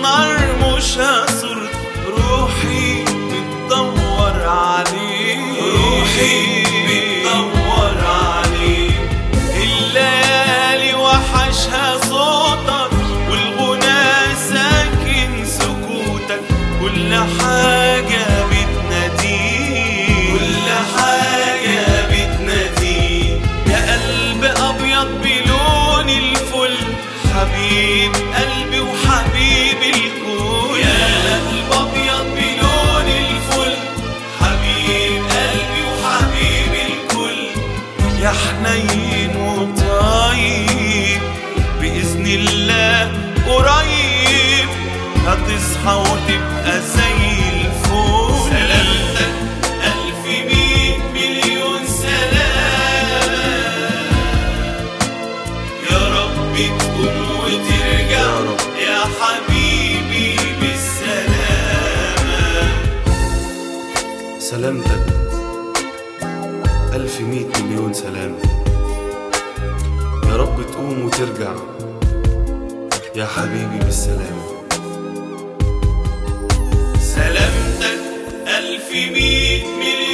نار مش هصر روحي بتدور عليك روحي بتدور عليك الليالي وحشها صوتك والغنى ساكن سكوتك كل حاجة بتناديك كل حاجة بتناديك يا قلب أبيض بلون الفل حبيب قلبي وحبيب الكل يا قلب أبيض بلون الفل حبيب قلبي وحبيب الكل يا حنين وطيب بإذن الله قريب هتصحى وتبقى زي الفل سلامتك ألف مية مليون سلام يا رب تقوم وترجع يا رب. يا حبيبي بالسلامة سلامتك ألف مية مليون سلام يا رب تقوم وترجع يا حبيبي بالسلامة سلامتك ألف مية مليون